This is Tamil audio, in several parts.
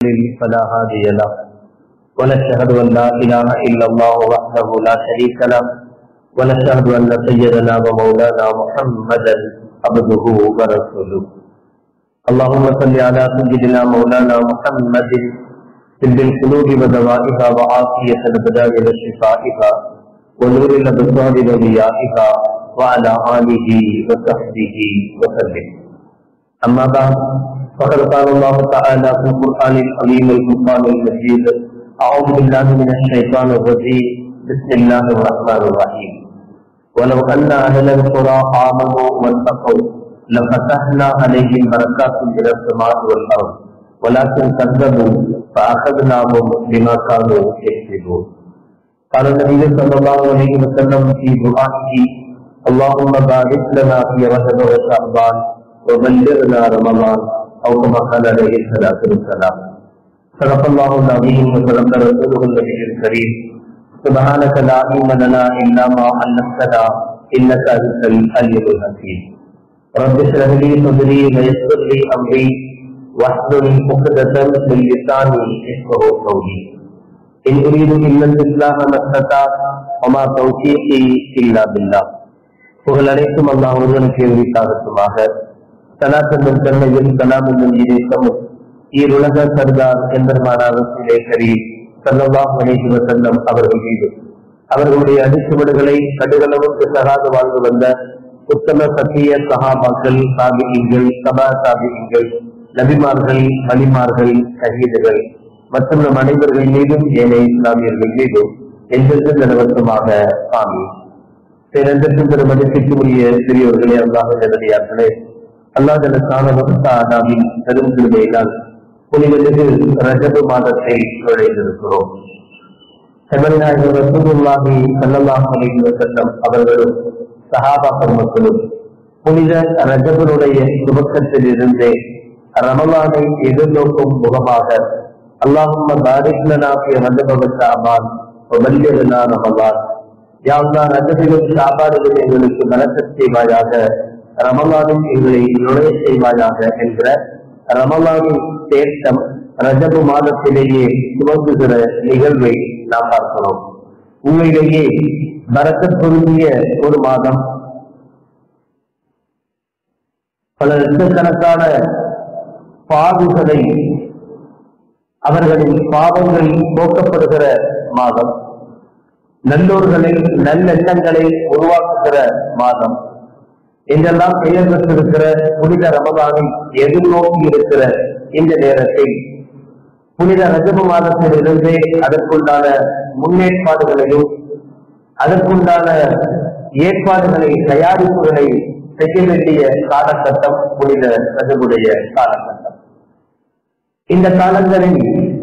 يضلل فلا هادي له ونشهد أن لا إله إلا الله وحده لا شريك له ونشهد أن سيدنا ومولانا محمدا عبده ورسوله اللهم صل على سيدنا مولانا محمد طب القلوب ودوائها وعافية البدان وشفائها ونور الأبصار وضيائها وعلى آله وصحبه وسلم أما بعد فقد قال الله تعالى في القرآن العظيم الفرقان المجيد أعوذ بالله من الشيطان الرجيم بسم الله الرحمن الرحيم ولو أن أهل القرى آمنوا واتقوا لفتحنا عليهم بركات من السماء والأرض ولكن كذبوا فأخذناهم بما كانوا يكسبون قال النبي صلى الله عليه وسلم في دعائه اللهم بارك لنا في رجب وشعبان وبلغنا رمضان او كما قال عليه الصلاه والسلام صدق الله العظيم وصدق رسوله النبي الكريم سبحانك لا علم لنا الا ما علمتنا انك انت العليم الحكيم رب اشرح لي صدري ويسر لي امري واحلل عقدة من لساني يفقهوا قولي إن أريد إلا الإصلاح ما استطعت وما توفيقي إلا بالله புகழ் அனைத்தும் அல்லாஹ் ஒருவனுக்கு உரித்தாகட்டுமாக சனாத்தனும் தன்மையும் கலாமும் இதேசமும் ஈருலக சர்தார் எம்பெருமானார் ரசூலே கரீம் சல்லல்லாஹு அலைஹி வஸல்லம் அவர்கள் மீது அவர்களுடைய அடிச்சுவடுகளை கடுகளவுக்கு சகாது வாழ்ந்து வந்த உத்தம சத்திய சகாபாக்கள் சாபிகள் சபா சாபிகள் நபிமார்கள் வலிமார்கள் கஹீதுகள் மற்றும் நம் அனைவர்கள் மீதும் ஏனைய இஸ்லாமியர்கள் மீதும் என்றென்றும் நிலவரமாக ஆமி பேரந்தற்கும் பெரும் மதிப்பிற்குரிய பெரியவர்களே அல்லாஹ் நேரடியார்களே அல்லாஹ் ஜலசானவின் பெரும் திருமையினால் புனிதமிகு ரஜபு மாதத்தை நுழைந்திருக்கிறோம் செமல்நாயகர் ரசூலுல்லாஹி ஸல்லல்லாஹு அலைஹி வஸல்லம் அவர்களும் சஹாபா பெருமக்களும் புனித ரஜபனுடைய துவக்கத்தில் இருந்தே ரமலானை எதிர்நோக்கும் முகமாக அல்லாஹும்ம பாரிக் லனா ஃபி ரஜப வ ஷஅபான் வ பல்லிக்னா ரமலான் யா அல்லாஹ் ரஜபிலும் ஷாபானிலும் எங்களுக்கு பலக்கத் செய்வாயாக ரமலானும் எங்களை நுழைய செய்வாயாக என்கிற ரமலானின் தேட்டம் ரஜபு மாதத்திலேயே துவங்குகிற நிகழ்வை நாம் பார்க்கிறோம் உண்மையிலேயே பரக்கத் பொருந்திய ஒரு மாதம் பல லட்சக்கணக்கான பாவிகளை அவர்களின் பாவங்கள் போக்கப்படுகிற மாதம் நல்லோர்களை நல்லெண்ணங்களை உருவாக்குகிற மாதம் என்றெல்லாம் பெயர் பெற்றிருக்கிற புனித ரமதானை எதிர்நோக்கி இருக்கிற இந்த நேரத்தை புனித ரஜப மாதத்தில் இருந்தே அதற்குண்டான முன்னேற்பாடுகளையும் அதற்குண்டான ஏற்பாடுகளை தயாரிப்புகளை செய்ய வேண்டிய காலகட்டம் புனித ரஜபுடைய காலகட்டம் இந்த காலங்களில்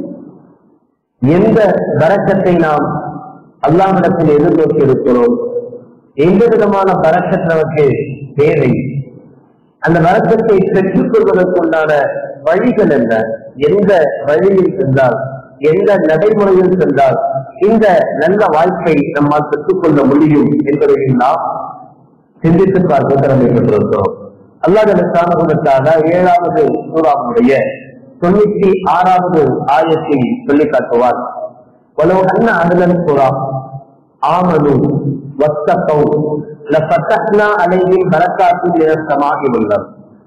எந்த வரக்கத்தை நாம் அல்லாஹிடத்தில் எதிர்நோக்கி இருக்கிறோம் எந்த விதமான வரக்கத் நமக்கு தேவை அந்த வரக்கத்தை பெற்றுக் கொள்வதற்குண்டான வழிகள் என்ன எந்த வழியில் சென்றால் எந்த நடைமுறையில் சென்றால் இந்த நல்ல வாய்ப்பை நம்மால் பெற்றுக்கொள்ள முடியும் என்பதையும் நாம் சிந்தித்து பார்க்க கடமைப்பட்டிருக்கிறோம் அல்லாஹான ஏழாவது சூறாவுடைய தொண்ணூத்தி ஆறாவது ஆயத்தை சொல்லி காட்டுவார் ولو أن أهل القرى آمنوا واتقوا لفتحنا عليهم بركات من السماء والأرض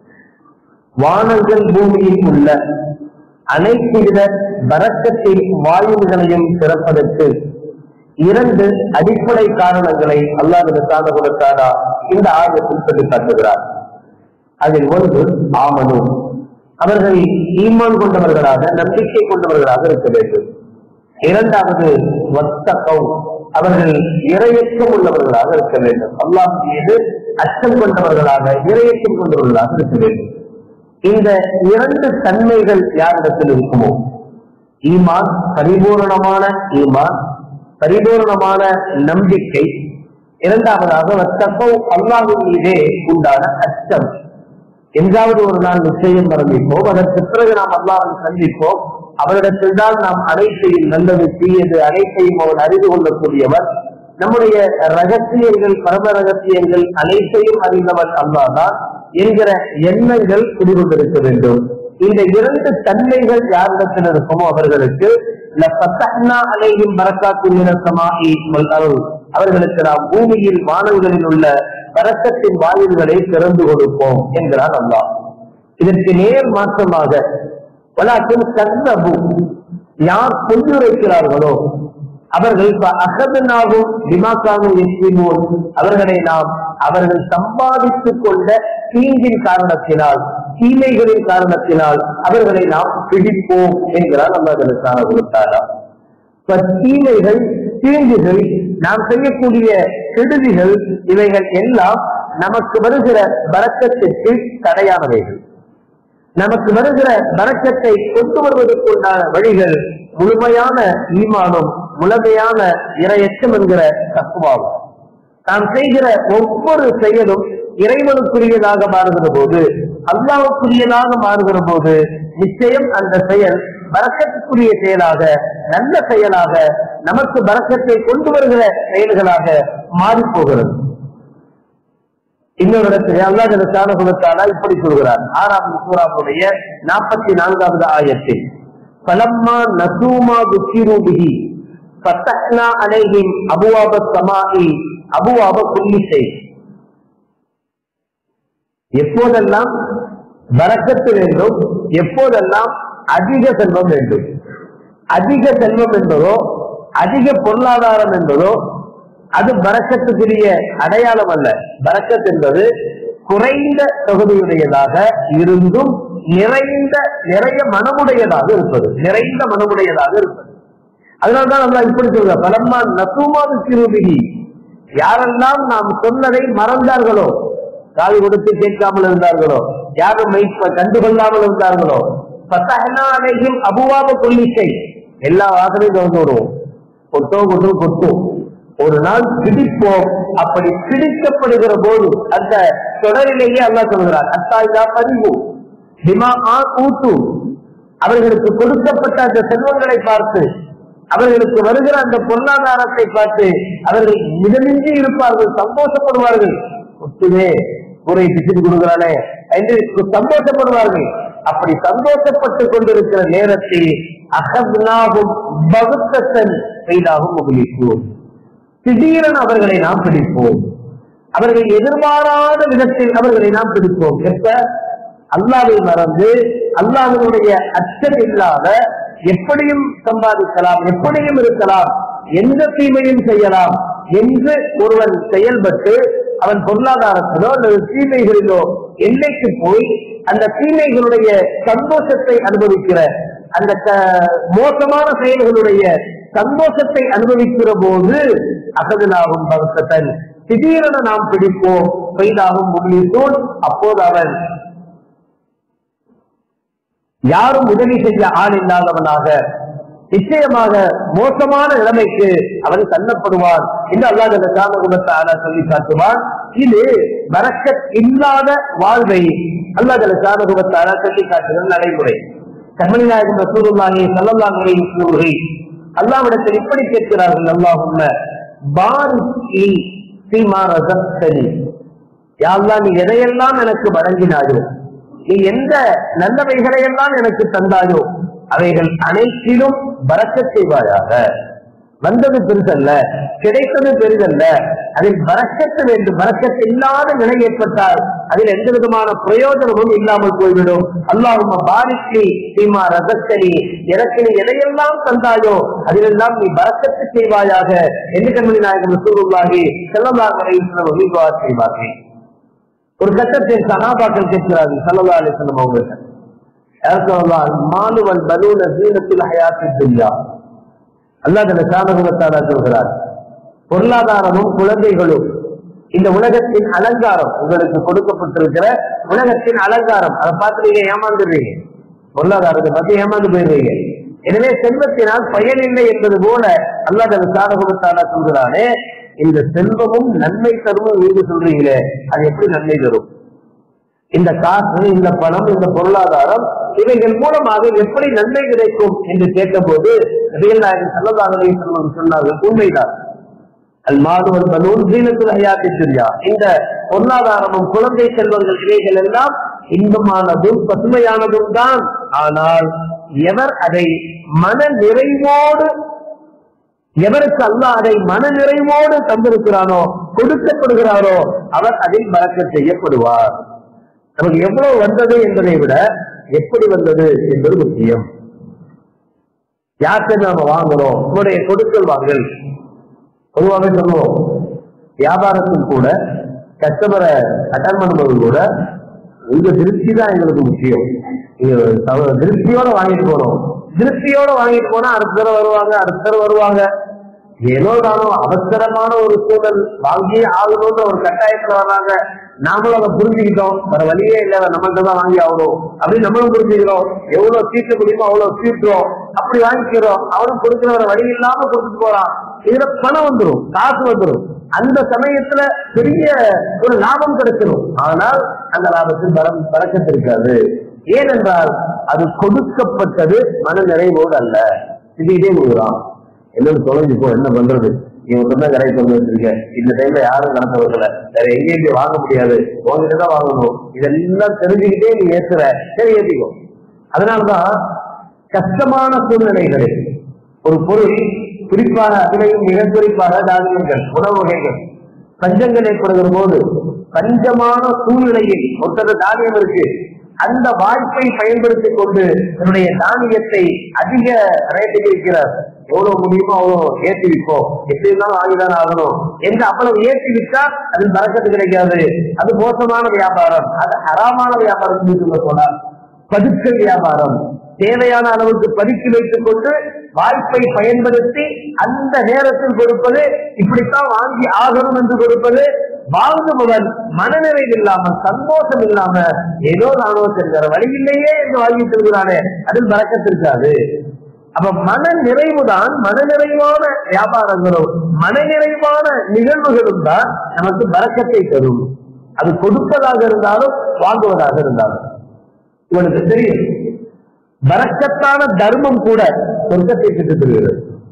வானங்கள் பூமியில் உள்ள அனைத்து வித பரக்கத்தை வாயுகளையும் திறப்பதற்கு இரண்டு அடிப்படை காரணங்களை அல்லாஹ் கொடுத்தாரா இந்த ஆயத்தில் சொல்லி காட்டுகிறார் அதில் ஒன்று ஆமனு அவர்கள் ஈமான் கொண்டவர்களாக நம்பிக்கை கொண்டவர்களாக இருக்க வேண்டும் இரண்டாவது வத்தகம் அவர்கள் இரையற்றம் உள்ளவர்களாக இருக்க வேண்டும் அல்லாஹ் மீது அச்சம் கொண்டவர்களாக இரையற்றம் கொண்டவர்களாக இருக்க வேண்டும் இந்த இரண்டு தன்மைகள் யாரிடத்தில் இருக்குமோ ஈமான் பரிபூரணமான ஈமான் பரிபூரணமான நம்பிக்கை இரண்டாவதாக வத்தகம் அல்லாஹின் மீதே உண்டான அச்சம் என்றாவது ஒரு நாள் நிச்சயம் மரணிப்போம் அதற்கு பிறகு நாம் அல்லாஹை சந்திப்போம் அவரிடத்தில் தான் நாம் அனைத்தையும் நல்லது தீயது அனைத்தையும் அவன் அறிந்து கொள்ளக்கூடியவர் நம்முடைய ரகசியங்கள் பரம ரகசியங்கள் அனைத்தையும் அறிந்தவன் அல்லாதான் என்கிற எண்ணங்கள் குடிகொண்டிருக்க வேண்டும் இந்த இரண்டு தன்மைகள் யாரிடத்தில் இருக்குமோ அவர்களுக்கு லஃபத்தஹ்னா அலைஹிம் பரக்காத்து மினஸ் ஸமாஇ வல் அர்ள். அவர்களுக்கு நாம் பூமியில் வானங்களில் உள்ள பரக்கத்தின் வாயில்களை திறந்து கொடுப்போம் என்கிறார் அல்லாஹ் இதற்கு நேர் மாற்றமாக வலாக்கின் கர்ணபு யார் பொய்யுரைக்கிறார்களோ அவர்கள் அகதனாகும் திமாக்காவும் எஸ்லிமோன் அவர்களை நாம் அவர்கள் சம்பாதித்துக் கொண்ட தீங்கின் காரணத்தினால் தீமைகளின் காரணத்தினால் அவர்களை நாம் பிடிப்போம் என்கிறார் அல்லாஹ் கொடுத்தாரா இப்ப தீமைகள் தீங்குகள் நாம் செய்யக்கூடிய கெடுதிகள் இவைகள் எல்லாம் நமக்கு வருகிற வரக்கத்திற்கு தடையானவைகள் நமக்கு வருகிற வரக்கத்தை கொண்டு வருவதற்குண்டான வழிகள் முழுமையான ஈமானும் முழுமையான இரையச்சம் என்கிற தத்துவாகும் நாம் செய்கிற ஒவ்வொரு செயலும் இறைவனுக்குரியதாக மாறுகிற போது அல்லாவுக்குரியதாக மாறுகிற போது நிச்சயம் அந்த செயல் பறக்கத்துக்குரிய செயலாக நல்ல செயலாக நமக்கு பறக்கத்தை கொண்டு வருகிற செயல்களாக மாறி போகிறது இன்னொரு இடத்துல அல்லாஹ் சாணகுலத்தாலா இப்படி சொல்கிறார் ஆறாவது சூறாவுடைய நாற்பத்தி நான்காவது ஆயத்தில் பலம்மா நசூமா துக்கிரூபிகி பத்தஹ்னா அலைஹிம் அபுவாப சமாஇ அபுவாப குல்லிசை எப்போதெல்லாம் வரக்கத்து வேண்டும் எப்போதெல்லாம் அதிக செல்வம் வேண்டும் அதிக செல்வம் என்பதோ அதிக பொருளாதாரம் என்பதோ அது பறக்கத்துக்குரிய அடையாளம் அல்ல பறக்கத் என்பது குறைந்த தொகுதியுடையதாக இருந்தும் நிறைந்த நிறைய மனமுடையதாக இருப்பது நிறைந்த மனமுடையதாக இருப்பது அதனால்தான் நம்ம இப்படி சொல்ற பலம்மா நசுமாவு சிறுமிகி யாரெல்லாம் நாம் சொன்னதை மறந்தார்களோ காது கொடுத்து கேட்காமல் இருந்தார்களோ யாரும் மைப்ப கண்டுகொள்ளாமல் இருந்தார்களோ பத்தகனா அனைகும் அபுவாப கொல்லிசை எல்லா வாசலையும் திறந்து விடுவோம் கொட்டோ கொட்டோ கொட்டும் ஒரு நாள் பிடிப்போம் அப்படி பிடிக்கப்படுகிற போது அந்த தொடரிலேயே அல்லாஹ் சொல்கிறார் அத்தாய்தா பதிவு திமா ஆ கூட்டு அவர்களுக்கு கொடுக்கப்பட்ட அந்த செல்வங்களை பார்த்து அவர்களுக்கு வருகிற அந்த பொருளாதாரத்தை பார்த்து அவர்கள் மிதமின்றி இருப்பார்கள் சந்தோஷப்படுவார்கள் ஒத்துமே குறை பிச்சுட்டு கொடுக்கிறானே என்று சந்தோஷப்படுவார்கள் அப்படி சந்தோஷப்பட்டுக் கொண்டிருக்கிற நேரத்தில் அகத்னாகும் பகுத்தன் பெய்தாகும் முகலிப்போம் திடீரென அவர்களை நாம் பிடிப்போம் அவர்கள் எதிர்பாராத விதத்தில் அவர்களை நாம் பிடிப்போம் எப்ப அல்லாவை மறந்து அல்லாஹ்வினுடைய அச்சம் இல்லாத எப்படியும் சம்பாதிக்கலாம் எப்படியும் இருக்கலாம் எந்த தீமையும் செய்யலாம் என்று ஒருவன் செயல்பட்டு அவன் பொருளாதாரத்திலோ அல்லது தீமைகளிலோ எல்லைக்கு போய் அந்த தீமைகளுடைய சந்தோஷத்தை அனுபவிக்கிற அந்த க- மோசமான செயல்களுடைய சந்தோஷத்தை அனுபவிக்கிற போது அகதனாகும் பகத்தன் திடீரென நாம் பிடிப்போம் பெய்தாகும் முகிலித்தோன் அப்போது அவன் யாரும் உதவி செய்ய ஆள் இல்லாதவனாக நிச்சயமாக மோசமான நிலைமைக்கு அவன் தள்ளப்படுவான் என்று அல்லாஹ் அந்த சாமகுணத்தை ஆனா சொல்லி காட்டுவான் இது வரக்கத் இல்லாத வாழ்வை அல்லாஹ் அந்த சாமகுணத்தை ஆனா சொல்லி காட்டுகிற நடைமுறை கண்மணி நாயகம் ரசூலுல்லாஹி ஸல்லல்லாஹு அலைஹி வஸல்லம் அல்லாஹ்விடத்தில் இப்படி கேட்கிறார்கள் அல்லாஹும்ம பாரிக் சீமா ரசத்தனி யா அல்லாஹ் நீ எதையெல்லாம் எனக்கு வழங்கினாயோ நீ எந்த நல்லவைகளை எல்லாம் எனக்கு தந்தாயோ அவைகள் அனைத்திலும் பறக்கச் செய்வாயாக வந்தது பெரிதல்ல கிடைத்தது பெரிதல்ல அதில் பறக்கத்து வேண்டும் பறக்கத்து இல்லாத நிலை ஏற்பட்டால் அதில் எந்த விதமான பிரயோஜனமும் இல்லாமல் போய்விடும் அல்லாஹும் பாரிக்கி சீமா ரசத்தனி எனக்கு நீ எதையெல்லாம் தந்தாயோ அதிலெல்லாம் நீ பறக்கத்து செய்வாயாக என்று கண்மணி நாயகம் சூருல்லாகி செல்லல்லார் வரையில் செய்வார்கள் ஒரு கட்டத்தில் சகாபாக்கள் கேட்கிறார்கள் சல்லா அலிஸ்லம் அவங்கள்ட்ட யார் சொல்லலாம் மாலுவல் பலூன சீனத்தில் ஹயாத்தி துன்யா அல்லாஹ் தன் சாதகத்தாரா சொல்கிறார் பொருளாதாரமும் குழந்தைகளும் இந்த உலகத்தின் அலங்காரம் உங்களுக்கு கொடுக்கப்பட்டிருக்கிற உலகத்தின் அலங்காரம் அதை பார்த்து நீங்க ஏமாந்துடுறீங்க பொருளாதாரத்தை பார்த்து ஏமாந்து போயிடுறீங்க எனவே செல்வத்தினால் பயனில்லை என்பது போல அல்லாஹ் தன் சாதகத்தாரா சொல்கிறானே இந்த செல்வமும் நன்மை தரும் நீங்க சொல்றீங்களே அது எப்படி நன்மை தரும் இந்த காசு இந்த பணம் இந்த பொருளாதாரம் இவைகள் மூலமாக எப்படி நன்மை கிடைக்கும் என்று கேட்டபோது நபிகள்நாயகன் ஸல்லல்லாஹு அலைஹி வஸல்லம் சொன்னார்கள் உண்மைதான் அல் மாதுவல் பலூன் சீனத்துல் ஹயாத்தி துன்யா இந்த பொருளாதாரமும் குழந்தை செல்வங்கள் இவைகள் எல்லாம் இன்பமானதும் பசுமையானதும் தான் ஆனால் எவர் அதை மன நிறைவோடு எவருக்கு அல்லாஹ் அதை மன நிறைவோடு தந்திருக்கிறானோ கொடுக்கப்படுகிறாரோ அவர் அதில் பறக்க செய்யப்படுவார் நமக்கு எவ்வளவு வந்தது என்பதை விட எப்படி வந்தது என்பது முக்கியம் யார்கிட்ட நாம வாங்குறோம் உங்களுடைய கொடுக்கல் வாங்கல் பொதுவாக சொல்லுவோம் வியாபாரத்தில் கூட கஸ்டமரை அட்டன் பண்ணும்போது கூட உங்க திருப்தி தான் எங்களுக்கு முக்கியம் நீங்க தவ- திருப்தியோட வாங்கிட்டு போறோம் திருப்தியோட வாங்கிட்டு போனா அடுத்த தடவை வருவாங்க அடுத்த தடவை வருவாங்க ஏனோ தானோ அவசரமான ஒரு சூழல் வாங்கியே ஆகணும்ன்ற ஒரு கட்டாயத்துல வர்றாங்க நாமளும் அதை புரிஞ்சுக்கிட்டோம் வேற வழியே இல்ல நம்மள்ட்ட தான் வாங்கி ஆகணும் அப்படின்னு நம்மளும் புரிஞ்சுக்கிறோம் எவ்வளவு சீட்டு முடியுமோ அவ்வளவு சீட்டுறோம் அப்படி வாங்கிக்கிறோம் அவனும் கொடுக்கிற வேற வழி இல்லாம கொடுத்துட்டு போறான் இதுல பணம் வந்துரும் காசு வந்துரும் அந்த சமயத்துல பெரிய ஒரு லாபம் கிடைச்சிடும் ஆனால் அந்த லாபத்தில் பரம் பறக்கத்து இருக்காது ஏனென்றால் அது கொடுக்கப்பட்டது மன நிறைவோடு அல்ல திடீரே கொடுக்குறான் என்னன்னு தொலைஞ்சு போ என்ன பண்றது நீ சொன்ன கடை கொண்டு வச்சிருக்க இந்த டைம்ல யாரும் நடத்த வரல வேற எங்கேயும் போய் வாங்க முடியாது உங்ககிட்ட தான் வாங்கணும் இதெல்லாம் தெரிஞ்சுக்கிட்டே நீ ஏத்துற சரி ஏத்திக்கோ அதனாலதான் கஷ்டமான சூழ்நிலைகளில் ஒரு பொருள் குறிப்பாக அதிலையும் மிக குறிப்பாக தானியங்கள் உணவு வகைகள் பஞ்சங்கள் ஏற்படுகிற போது பஞ்சமான சூழ்நிலையில் ஒருத்தர் தானியம் இருக்கு அந்த வாய்ப்பை பயன்படுத்திக் கொண்டு தன்னுடைய தானியத்தை அதிக ரேட்டில் இருக்கிறார் எவ்வளவு முடியுமோ அவ்வளவு ஏற்றி விற்போம் எப்படி இருந்தாலும் வாங்கிதான் ஆகணும் என்று அவ்வளவு ஏற்றி விட்டா அது பறக்கத்து கிடைக்காது அது மோசமான வியாபாரம் அது ஹராமான வியாபாரம் சொல்ல சொன்னார் பதுக்கல் வியாபாரம் தேவையான அளவுக்கு பதுக்கி வைத்துக் கொண்டு வாய்ப்பை பயன்படுத்தி அந்த நேரத்தில் கொடுப்பது இப்படித்தான் வாங்கி ஆகணும் என்று கொடுப்பது வாங்குபவன் மனநிறைவு இல்லாம சந்தோஷம் இல்லாம ஏதோ நானோ செல்கிற வழி இல்லையே என்று வாங்கி செல்கிறானே அதில் பறக்கத்திருக்காது அப்ப மன நிறைவுதான் மனநிறைவான வியாபாரங்களும் மனநிறைவான நிகழ்வுகளும் தான் நமக்கு பறக்கத்தை தரும் அது கொடுப்பதாக இருந்தாலும் வாங்குவதாக இருந்தாலும் இவனுக்கு தெரியும் பறக்கத்தான தர்மம் கூட சொர்க்கத்தை பெற்றுத் தருகிறது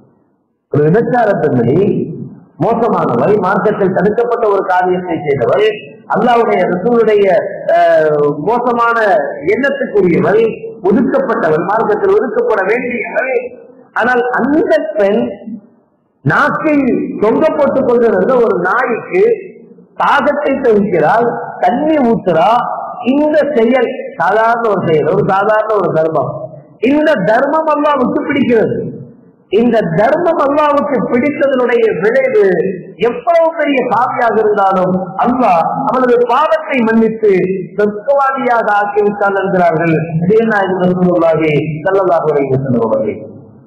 ஒரு விபச்சார பெண்மணி மோசமானவள் மார்க்கத்தில் தடுக்கப்பட்ட ஒரு காரியத்தை செய்தவள் அல்லாவுடைய ரசூலுடைய அஹ், மோசமான எண்ணத்துக்குரியவள் ஒதுக்கப்பட்டவள் மார்க்கத்தில் ஒதுக்கப்பட வேண்டியவள் ஆனால் அந்த பெண் நாக்கில் தொங்க போட்டுக் கொண்டிருந்த ஒரு நாய்க்கு தாகத்தை தவிக்கிறாள் தண்ணி ஊத்துறா இந்த செயல் சாதாரண ஒரு செயல் ஒரு சாதாரண ஒரு தர்மம் இந்த தர்மம் அல்லாவுக்கு பிடிக்கிறது இந்த தர்மம் அல்லாவுக்கு பிடித்ததனுடைய விளைவு எவ்வளவு பெரிய பாவியாக இருந்தாலும் அல்லாஹ் அவனது பாவத்தை மன்னித்து சொர்க்கவாதியாக ஆக்கிவிட்டான் என்கிறார்கள் ரசூலுல்லாஹி ஸல்லல்லாஹு அலைஹி வஸல்லம்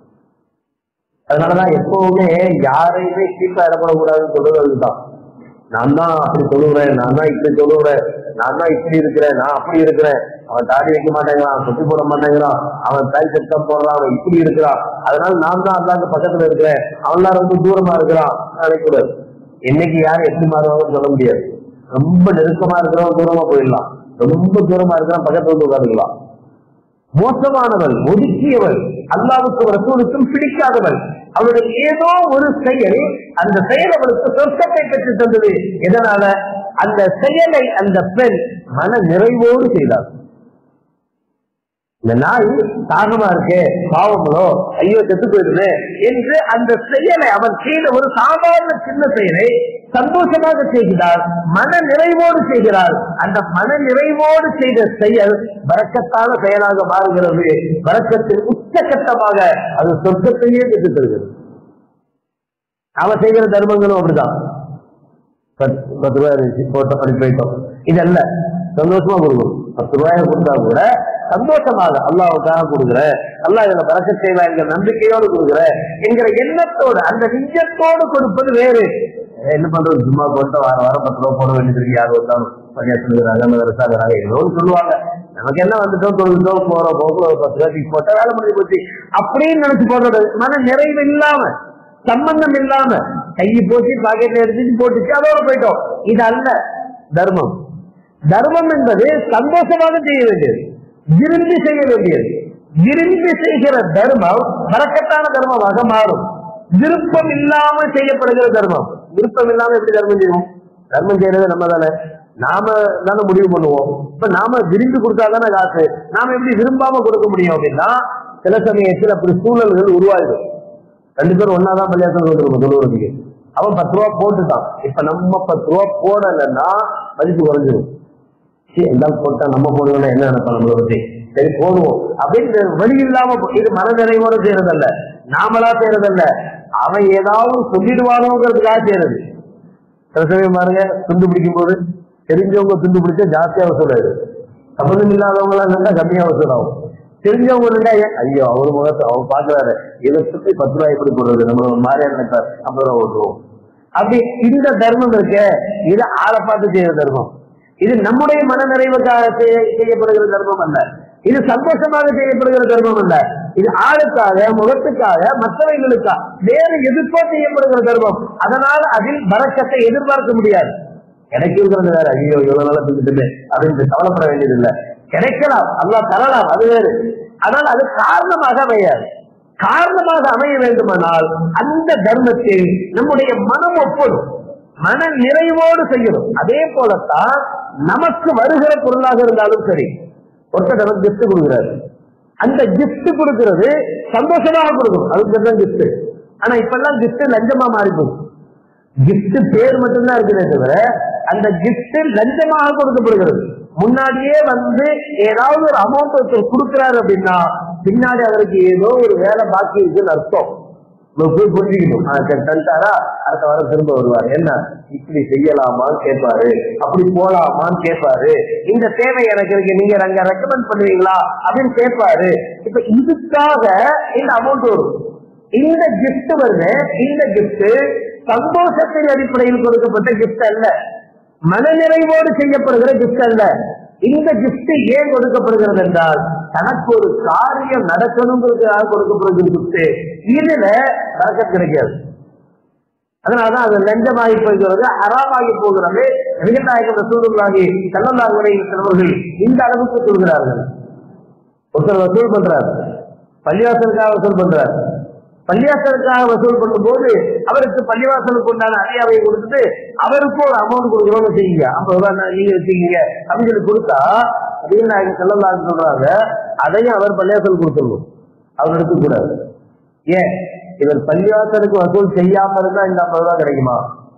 அதனாலதான் எப்பவுமே யாரையுமே சீப்பா இடப்படக்கூடாதுன்னு சொல்றது அதுதான் நான் தான் அப்படி சொல்லுகிறேன் நான் தான் இப்படி சொல்லுகிறேன் நான் தான் இப்படி இருக்கிறேன் நான் அப்படி இருக்கிறேன் அவன் தாடி வைக்க மாட்டேங்கிறான் தொப்பி போட மாட்டேங்கிறான் அவன் தாய் சட்டம் போடுறான் அவன் இப்படி இருக்கிறான் அதனால நான் தான் அல்லாக்கு பக்கத்துல இருக்கிறேன் அவன்லாம் ரொம்ப தூரமா இருக்கிறான் நினைக்கூடாது என்னைக்கு யாரும் எப்படி மாறுவாங்கன்னு சொல்ல முடியாது ரொம்ப நெருக்கமா இருக்கிறவன் தூரமா போயிடலாம் ரொம்ப தூரமா இருக்கிறவன் பக்கத்துல வந்து உட்காந்துக்கலாம் மோசமானவள் ஒதுக்கியவள் அல்லாவுக்கும் ரசூலுக்கும் பிடிக்காதவள் அவளுடைய ஏதோ ஒரு செயல் அந்த செயல் அவளுக்கு சொர்க்கத்தை பெற்று தந்தது எதனால அந்த செயலை அந்த பெண் மன நிறைவோடு செய்தாள் இந்த நாய் தாகமா இருக்கே பாவங்களோ ஐயோ செத்து போயிடுமே என்று அந்த செயலை அவன் செய்த ஒரு சாதாரண சின்ன செயலை சந்தோஷமாக செய்கிறார் மன நிறைவோடு செய்கிறார் அந்த மன நிறைவோடு செய்த செயல் வரக்கத்தான செயலாக மாறுகிறது வரக்கத்தின் உச்சகட்டமாக அது சொர்க்கத்தையே பெற்றுத் தருகிறது அவன் செய்கிற தர்மங்களும் அப்படிதான் பத்து பத்து ரூபாய் இருந்துச்சு போட்ட படி போயிட்டோம் இதல்ல சந்தோஷமா கொடுக்கணும் பத்து ரூபாயை கொடுத்தா கூட சந்தோஷமாக அல்லாவுக்காக கொடுக்குற அல்லாஹ் இதுல பறக்க செய்வா என்கிற நம்பிக்கையோடு கொடுக்குற என்கிற எண்ணத்தோடு அந்த நிஜத்தோடு கொடுப்பது வேறு என்ன பண்றது சும்மா போட்டு வார வாரம் பத்து ரூபா போட வேண்டியது இருக்கு யார் வந்தாலும் பஞ்சாயத்துறாங்க மதரசாகிறாங்க ஏதோ ஒண்ணு சொல்லுவாங்க நமக்கு என்ன வந்துட்டோம் தொழுதுட்டோம் போறோம் போக்குல ஒரு பத்து ரூபாய்க்கு போட்டா வேலை முடிஞ்சு போச்சு அப்படின்னு நினைச்சு போடுறது மன நிறைவு இல்லாம சம்பந்தம் இல்லாம கையை போச்சு பாக்கெட்ல எடுத்துட்டு போட்டுச்சு அதோட போயிட்டோம் இது அல்ல தர்மம் தர்மம் என்பது சந்தோஷமாக செய்ய வேண்டியது விரும்பி செய்ய வேண்டியது விரும்பி செய்கிற தர்மம் வரக்கத்தான தர்மமாக மாறும் விருப்பம் இல்லாம செய்யப்படுகிற தர்மம் விருப்பம் இல்லாம எப்படி தர்மம் செய்வோம் தர்மம் செய்யறது நம்ம தானே நாம தானே முடிவு பண்ணுவோம் இப்ப நாம விரும்பி கொடுத்தாதானே காசு நாம எப்படி விரும்பாம கொடுக்க முடியும் அப்படின்னா சில சமயத்தில் அப்படி சூழல்கள் உருவாயிடும் ரெண்டு பேரும் ஒன்னாதான் பள்ளியாசம் வந்துருக்கும் தொழுவதுக்கு அவன் பத்து ரூபா போட்டுட்டான் இப்ப நம்ம பத்து ரூபா போடலைன்னா மதிப்பு குறைஞ்சிடும் சரி, எல்லாரும் போட்டா நம்ம போடுவோம்னா என்ன நினைப்பாங்க நம்மளை பத்தி சரி போடுவோம் அப்படின்னு வழி இல்லாம போ- இது மனநிறைவோட செய்யறதல்ல நாமளா செய்யறதல்ல அவன் ஏதாவது சொல்லிடுவானோங்கிறதுக்காக செய்யறது சில சமயம் பாருங்க துண்டு பிடிக்கும் போது தெரிஞ்சவங்க துண்டு பிடிச்சா ஜாஸ்தியா வசூலாது சம்பந்தம் இல்லாதவங்க எல்லாம் இருந்தா கம்மியா வசூலாகும் தெரிஞ்சவங்க இருந்தா ஏன், ஐயோ அவர் முகத்தை அவர் பாக்குறாரு இதை சுத்தி பத்து ரூபாய் எப்படி போடுறது நம்ம மாறியான நினைப்பார் ஐம்பது ரூபா ஓட்டுவோம் அப்படி இந்த தர்மம் இருக்க இது ஆளை பார்த்து செய்யற தர்மம் இது நம்முடைய மன நிறைவுக்காக செய்ய- செய்யப்படுகிற தர்மம் அல்ல இது சந்தோஷமாக செய்யப்படுகிற தர்மம் அல்ல இது ஆளுக்காக முகத்துக்காக மற்றவைகளுக்காக வேறு எதிர்ப்போ செய்யப்படுகிற தர்மம் அதனால அதில் பறக்கத்தை எதிர்பார்க்க முடியாது எனக்கு இருக்கிறது வேற ஐயோ இவ்வளவு நாளா தந்துட்டுமே அப்படின்னு கவலைப்பட வேண்டியதில்லை கிடைக்கலாம் அல்லாஹ் தரலாம் அது வேறு ஆனால் அது காரணமாக அமையாது காரணமாக அமைய வேண்டுமானால் அந்த தர்மத்தில் நம்முடைய மனம் ஒப்படும் மன நிறைவோடு செய்யணும் அதே போலத்தான் நமக்கு வருகிற பொருளாக இருந்தாலும் சரி ஒருத்தர் நமக்கு gift கொடுக்குறாரு அந்த gift கொடுக்கிறது சந்தோஷமாக கொடுக்கணும் அதுக்கு தான் gift ஆனா இப்பெல்லாம் gift லஞ்சமா மாறி போகுது gift பேர் மட்டும்தான் இருக்குதே தவிர அந்த gift லஞ்சமாக கொடுக்கப்படுகிறது முன்னாடியே வந்து ஏதாவது ஒரு அமௌண்ட் ஒருத்தர் கொடுக்கிறாரு அப்படின்னா பின்னாடி அதற்கு ஏதோ ஒரு வேலை பாக்கி இருக்குன்னு அர்த்தம் நம்ம போய் புரிஞ்சுக்கணும் ஆ, சரி, தந்துட்டாரா அடுத்த வாரம் திரும்ப வருவார் என்ன இப்படி செய்யலாமான்னு கேட்பாரு அப்படி போலாமான்னு கேட்பாரு இந்த தேவை எனக்கு இருக்கு நீங்க அங்க ரெக்கமெண்ட் பண்ணுவீங்களா அப்படின்னு கேட்பாரு இப்ப இதுக்காக இந்த அமௌண்ட் வரும் இந்த gift வருது இந்த gift சந்தோஷத்தின் அடிப்படையில் கொடுக்கப்பட்ட gift அல்ல மனநிறைவோடு செய்யப்படுகிற gift அல்ல இந்த gift ஏன் கொடுக்கப்படுகிறது என்றால் தனக்கு ஒரு காரியம் நடக்கணுங்கிறதுக்காக கொடுக்கப்படுகிற gift இதுல பறக்க கிடைக்காது அதனாலதான் அது லஞ்சமாகி போகிறது அறாமாகி போகிறது நபிகநாயகம் ரசூலுல்லாஹி ஸல்லல்லாஹு அலைஹி வஸல்லம் அவர்கள் இந்த அளவுக்கு சொல்கிறார்கள் ஒருத்தர் வசூல் பண்றார் பள்ளிவாசலுக்காக வசூல் பண்றார் பள்ளிவாசலுக்காக வசூல் பண்ணும்போது அவருக்கு பள்ளிவாசலுக்கு உண்டான அடியாவை கொடுத்துட்டு அவருக்கும் ஒரு அமௌண்ட் கொடுக்குறோம்னு செய்யுங்க ஐம்பது ரூபாய் நான் நீங்க வச்சுக்கீங்க அப்படின்னு சொல்லி கொடுத்தா அப்படின்னு நான் செல்லலாம் சொல்றாங்க அதையும் அவர் பள்ளிவாசல் கொடுத்துடணும் அவர் எடுக்கக்கூடாது ஏன் இவர் பள்ளிவாசலுக்கு வசூல் செய்யாம இருந்தா இந்த ஐம்பது ரூபாய் கிடைக்குமா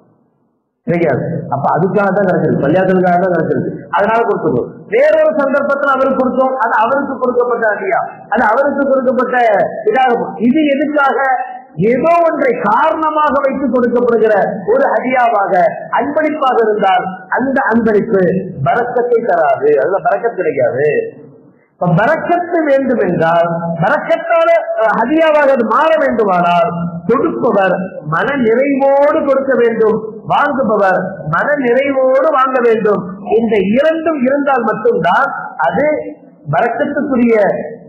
கிடைக்காது அப்ப அதுக்காக தான் கிடைச்சிருக்கு பள்ளியாசலுக்காக தான் கிடைச்சிருக்கு அதனால கொடுத்துருக்கோம் வேறொரு சந்தர்ப்பத்தில் அவருக்கு கொடுத்தோம் அது அவருக்கு கொடுக்கப்பட்ட அடியா அது அவருக்கு கொடுக்கப்பட்ட இதாக போகும். இது எதுக்காக ஏதோ ஒன்றை காரணமாக வைத்து கொடுக்கப்படுகிற ஒரு ஹதியாவாக அன்பளிப்பாக இருந்தால் அந்த அன்பளிப்பு பறக்கத்தை தராது அதுல பறக்கத்து கிடைக்காது இப்ப பறக்கத்து வேண்டும் என்றால் பறக்கத்தால அஹ், ஹதியாவாக அது மாற வேண்டுமானால் கொடுப்பவர் மன நிறைவோடு கொடுக்க வேண்டும் வாங்குபவர் மன நிறைவோடு வாங்க வேண்டும் இந்த இரண்டும் இருந்தால் மட்டும்தான் அது பறக்கத்துக்குரிய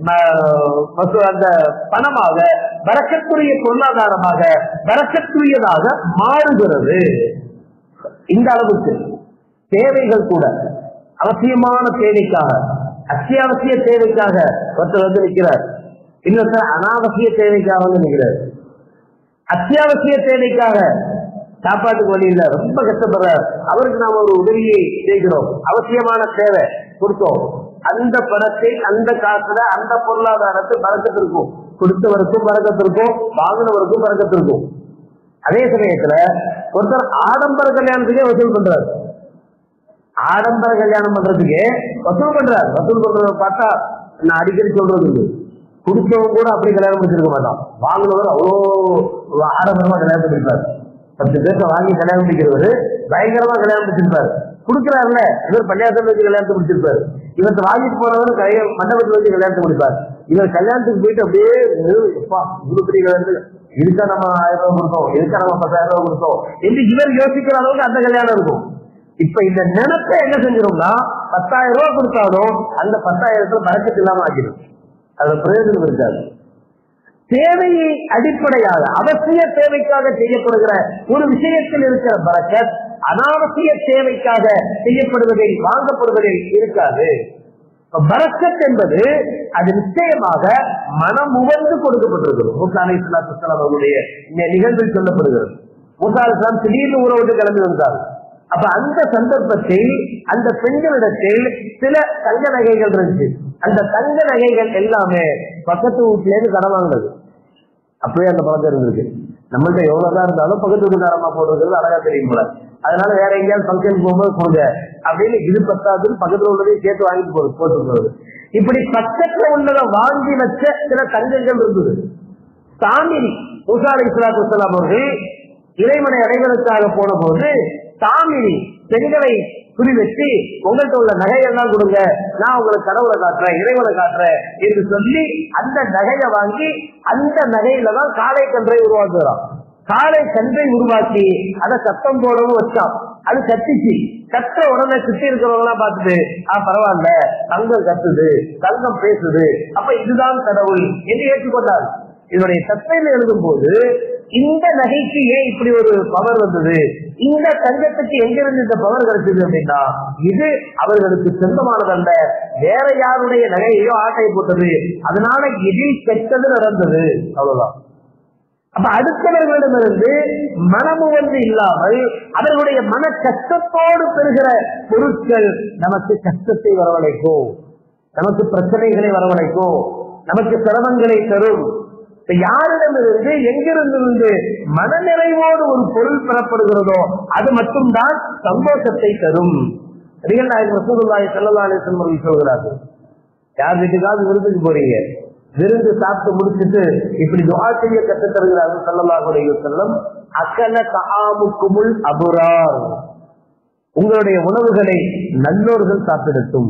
ம- வசூ- அந்த பணமாக பறக்கத்துரிய பொருளாதாரமாக பறக்கத்துரியதாக மாறுகிறது இந்த அளவுக்கு தேவைகள் கூட அவசியமான தேவைக்காக அத்தியாவசிய தேவைக்காக ஒருத்தர் வந்து நிற்கிறார் இன்னொருத்தர் அனாவசிய தேவைக்காக வந்து நிற்கிறார் அத்தியாவசிய தேவைக்காக சாப்பாட்டுக்கு வழி இல்ல ரொம்ப கஷ்டப்படுறார் அவருக்கு நாம ஒரு உதவியை செய்கிறோம் அவசியமான தேவை கொடுத்தோம் அந்த பணத்தை அந்த காசுல அந்த பொருளாதாரத்தை பறக்கத்திருக்கும் கொடுத்தவருக்கும் பறக்கத்திருக்கும் வாங்கினவருக்கும் பறக்கத்திருக்கும் அதே சமயத்துல ஒருத்தர் ஆடம்பர கல்யாணத்துக்கே வசூல் பண்றாரு ஆடம்பர கல்யாணம் பண்றதுக்கு வசூல் பண்றாரு வசூல் பண்றத பார்த்தா நான் அடிக்கடி சொல்றது உண்டு. குடிச்சவன் கூட அப்படி கல்யாணம் முடிச்சிருக்க மாட்டான் வாங்கினவர் அவ்வளோ ஆடம்பரமா கல்யாணம் பண்ணிருப்பாரு பத்து பேர்த்த வாங்கி கல்யாணம் முடிக்கிறவர் பயங்கரமா கல்யாணம் முடிச்சிருப்பாரு கொடுக்குறாருல இவர் பள்ளியாசம் வச்சு கல்யாணத்தை முடிச்சிருப்பாரு இவர்த்த வாங்கிட்டு போனவர் கைய மண்டபத்தில் வச்சு கல்யாணத்தை முடிப்பார் இவர் கல்யாணத்துக்கு போயிட்டு அப்படியே நெரு- எப்பா, இவ்வளவு பெரிய கல்யாணத்துக்கு இதுக்கா நம்ம ஆயிரம் ரூபாய் கொடுத்தோம் இதுக்கா நம்ம பத்தாயிரம் ரூபாய் கொடுத்தோம் என்று இவர் யோசிக்கிற அளவுக்கு அந்த கல்யாணம் இருக்கும் இப்ப இந்த நினைப்பை என்ன செஞ்சிரும்னா பத்தாயிரம் ரூபாய் கொடுத்தாலும் அந்த பத்தாயிரத்துல பறக்கத்து இல்லாம ஆக்கிடும் அதுல பிரயோஜனம் இருக்காது தேவையை அடிப்படையாக அவசிய தேவைக்காக செய்யப்படுகிற ஒரு விஷயத்தில் இருக்கிற பறக்கத் அனாவசிய தேவைக்காக செய்யப்படுவதில் வாங்கப்படுவதில் இருக்காது இப்ப பரக்கத் என்பது அது நிச்சயமாக மனம் உவந்து கொடுக்கப்பட்டிருக்கிறது மூசா அலி இஸ்லாம் அவர்களுடைய இந்த நிகழ்வில் சொல்லப்படுகிறது மூசா அலி இஸ்லாம் திடீர்னு ஊரை விட்டு கிளம்பி வந்தார் அப்ப அந்த சந்தர்ப்பத்தில் அந்த பெண்களிடத்தில் சில தங்க நகைகள் இருந்துச்சு அந்த தங்க நகைகள் எல்லாமே பக்கத்து வீட்டுல இருந்து கடன் வாங்கினது அப்பவே அந்த பழக்கம் இருந்திருக்கு நம்மள்ட்ட எவ்வளவுதான் இருந்தாலும் பக்கத்து வீட்டுக்காரமா போடுறது அழகா தெரியும் போல அதனால வேற எங்கேயாவது ஃபங்க்ஷன் போகும்போது கொடுங்க அப்படின்னு இது பத்தாதுன்னு பக்கத்துல உள்ளதையும் சேர்த்து வாங்கிட்டு போறது போட்டு போறது இப்படி பக்கத்துல உள்ளதை வாங்கி வச்ச சில தங்கங்கள் இருந்தது தாமிரி மூசா அலி இஸ்லாத்து வலாம் அவர்கள் இறைவனை அடைவதற்காக போன போது தாமிரி பெண்களை குறி வச்சு உங்கள்கிட்ட உள்ள நகையெல்லாம் கொடுங்க நான் உங்களுக்கு கடவுளை காட்டுறேன் இறைவனை காட்டுறேன் என்று சொல்லி அந்த நகையை வாங்கி அந்த நகையில தான் காளை கன்றை உருவாக்குறான் காளை கன்றை உருவாக்கி அதை சத்தம் போடவும் வச்சான் அது கத்திச்சு கத்துற உடனே சுத்தி இருக்கிறவங்க எல்லாம் பார்த்துட்டு ஆ பரவாயில்ல தங்கம் கத்துது தங்கம் பேசுது அப்ப இதுதான் கடவுள் என்று ஏற்றுக்கொண்டார் இதனுடைய தத்தையில எழுதும் போது இந்த நகைக்கு ஏன் இப்படி ஒரு பவர் வந்தது இந்த தங்கத்துக்கு எங்கிருந்து இந்த பவர் கிடைச்சது அப்படின்னா இது அவர்களுக்கு சொந்தமானதல்ல வேற யாருடைய நகையையோ ஆட்டை போட்டது அதனால எதில் கெட்டது நடந்தது அவ்வளவுதான் அப்ப அடுத்தவர்களிடமிருந்து மனமுவந்து இல்லாமல் அவர்களுடைய மன கஷ்டத்தோடு பெறுகிற பொருட்கள் நமக்கு கஷ்டத்தை வரவழைக்கும் நமக்கு பிரச்சனைகளை வரவழைக்கும் நமக்கு சிரமங்களை தரும் இப்ப யாரிடமிருந்து எங்கிருந்து மனநிறைவோடு ஒரு பொருள் பெறப்படுகிறதோ அது மட்டும்தான் சந்தோஷத்தை தரும் நபிகள் நாயகம் ரசூலுல்லாஹி ஸல்லல்லாஹு அலைஹி வஸல்லம் அவர்கள் சொல்கிறார்கள் யார் வீட்டுக்காவது விருந்துக்கு போறீங்க விருந்து சாப்பிட்டு முடிச்சிட்டு இப்படி துவா செய்ய கற்றுத் தருகிறார்கள் ஸல்லல்லாஹு அலைஹி வஸல்லம் அக்கல தஆமுக்குமுல் அபுரார் உங்களுடைய உணவுகளை நல்லோர்கள் சாப்பிடட்டும்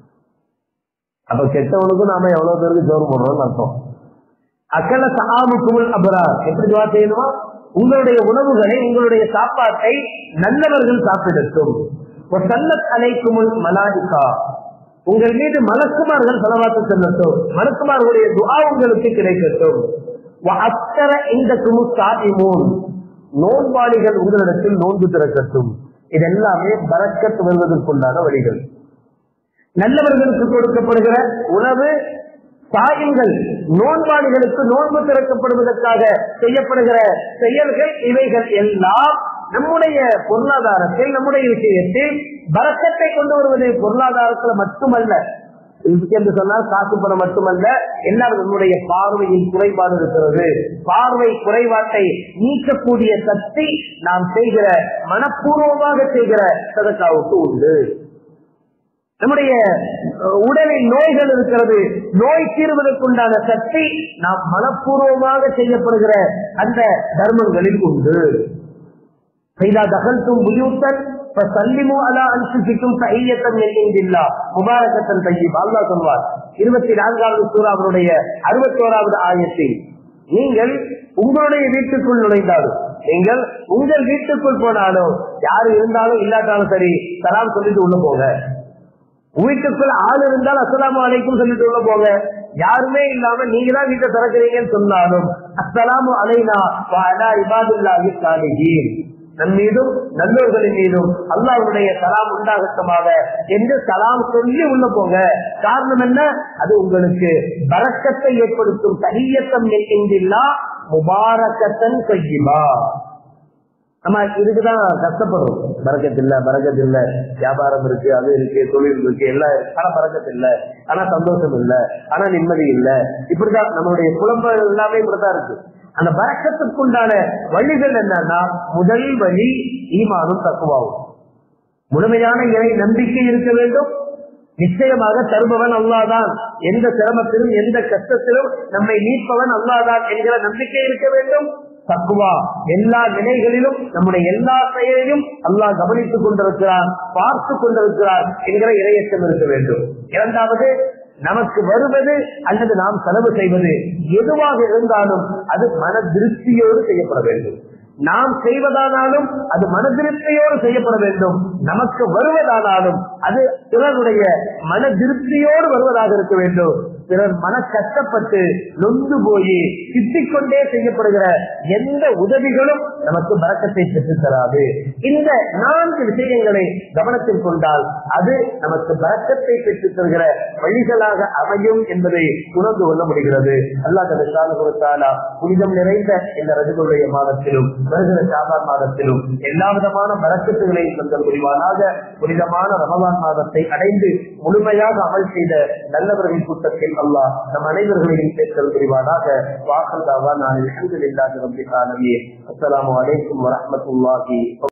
அப்ப கெட்டவனுக்கும் நாம எவ்வளவு பேருக்கு ஜோறு போடுறோம்னு அர்த்தம் அக்கல சகாமுக்குமுல் அபரார் எப்படி துவா செய்யணுமா உங்களுடைய உணவுகளை உங்களுடைய சாப்பாட்டை நல்லவர்கள் சாப்பிடட்டும் சல்லத் அலைக்குமுல் மலாதிகா உங்கள் மீது மலக்குமார்கள் செலவாத்து செல்லட்டும் மலக்குமார்களுடைய துவா உங்களுக்கு கிடைக்கட்டும் அத்தர இந்த குமு சாதிமூன் நோன்பாளிகள் உங்களிடத்தில் நோன்பு திறக்கட்டும் இதெல்லாமே பறக்கத்து வருவதற்குண்டான வழிகள் நல்லவர்களுக்கு கொடுக்கப்படுகிற உணவு சாயங்கள் நோன்பாளிகளுக்கு நோன்பு திறக்கப்படுவதற்காக செய்யப்படுகிற செயல்கள் இவைகள் எல்லாம் நம்முடைய பொருளாதாரத்தில் நம்முடைய விஷயத்தில் பறக்கத்தை கொண்டு வருவது பொருளாதாரத்துல மட்டுமல்ல என்று சொன்னால் காசு பணம் மட்டுமல்ல எல்லாரும் நம்முடைய பார்வையில் குறைபாடு இருக்கிறது பார்வை குறைபாட்டை நீக்கக்கூடிய சக்தி நாம் செய்கிற மனப்பூர்வமாக செய்கிற சதக்காவுக்கு உண்டு நம்முடைய உடலில் நோய்கள் இருக்கிறது நோய் தீர்வதற்குண்டான சக்தி நாம் மனப்பூர்வமாக செய்யப்படுகிற அந்த தர்மங்களில் உண்டு தகல்தும் புயூத்தன் சல்லிமு அலா அன்சுசிக்கும் தையத்தம் என்கின்றா முபாரக்கத்தன் தையீப் அல்லா சொல்வார் இருபத்தி நான்காவது சூறா அவருடைய அறுபத்தோராவது ஆயத்தில் நீங்கள் உங்களுடைய வீட்டுக்குள் நுழைந்தாலும் நீங்கள் உங்கள் வீட்டுக்குள் போனாலும் யாரு இருந்தாலும் இல்லாட்டாலும் சரி சலாம் சொல்லிட்டு உள்ள போங்க வீட்டுக்குள் ஆள் இருந்தால் அஸ்லாம் அலைக்கும் சொல்லிட்டு உள்ள போங்க யாருமே இல்லாம நீங்க தான் வீட்டை திறக்கிறீங்கன்னு சொன்னாலும் அஸ்லாம் அலைனா வாடா இபாதுல்லாஹி சாலிஹீன் நம் மீதும் நல்லோர்களின் மீதும் அல்லாவுடைய சலாம் உண்டாகட்டமாக என்று சலாம் சொல்லி உள்ள போங்க காரணம் என்ன அது உங்களுக்கு பறக்கத்தை ஏற்படுத்தும் தனியத்தம் என்கின்றா முபாரக்கத்தன் செய்யுமா நம்ம இதுக்குதான் கஷ்டப்படுறோம் பறக்கத்து இல்ல பறக்கத்து இல்ல வியாபாரம் இருக்கு அது இருக்கு தொழில் இருக்கு எல்லாம் இருக்கு ஆனா பறக்கத்து இல்ல ஆனா சந்தோஷம் இல்ல ஆனா நிம்மதி இல்ல இப்படிதான் நம்மளுடைய குழம்பு எல்லாமே இப்படிதான் இருக்கு அந்த பறக்கத்துக்குண்டான வழிகள் என்னன்னா முதல் வழி ஈமானும் தக்குவாகும் முழுமையான இறை நம்பிக்கை இருக்க வேண்டும் நிச்சயமாக தருபவன் அல்லாதான் எந்த சிரமத்திலும் எந்த கஷ்டத்திலும் நம்மை நீப்பவன் அல்லாதான் என்கிற நம்பிக்கை இருக்க வேண்டும் தக்குவா எல்லா நிலைகளிலும் நம்முடைய எல்லா செயலையும் அல்லாஹ் கவனித்துக் கொண்டிருக்கிறான் பார்த்து கொண்டிருக்கிறான் என்கிற இரையச்சம் இருக்க வேண்டும் இரண்டாவது நமக்கு வருவது அல்லது நாம் செலவு செய்வது எதுவாக இருந்தாலும் அது மன திருப்தியோடு செய்யப்பட வேண்டும் நாம் செய்வதானாலும் அது மன திருப்தியோடு செய்யப்பட வேண்டும் நமக்கு வருவதானாலும் அது பிறருடைய மன திருப்தியோடு வருவதாக இருக்க வேண்டும் பிறர் மன கஷ்டப்பட்டு நொந்து போய் திட்டிக் கொண்டே செய்யப்படுகிற எந்த உதவிகளும் நமக்கு பறக்கத்தை பெற்றுத் தராது இந்த நான்கு விஷயங்களை கவனத்தில் கொண்டால் அது நமக்கு பறக்கத்தை பெற்றுத் தருகிற வழிகளாக அமையும் என்பதை உணர்ந்து கொள்ள முடிகிறது அல்லாஹ் கொடுத்தாலா புனிதம் நிறைந்த இந்த ரஜுடைய மாதத்திலும் வருகிற சாபான் மாதத்திலும் எல்லா விதமான பறக்கத்துகளையும் தந்த புரிவானாக புனிதமான ரமலான் மாதத்தை அடைந்து முழுமையாக அமல் செய்த நல்லவர்களின் கூட்டத்தில் அல்லாஹ் நம் அனைவர்களையும் சேர்த்தல் புரிவானாக வாசந்தாவா நான் அலமதுல்லாஹி ரப்பில் ஆலமீன் அஸ்ஸலாமு அலைக்கும் வரஹ்மத்துல்லாஹி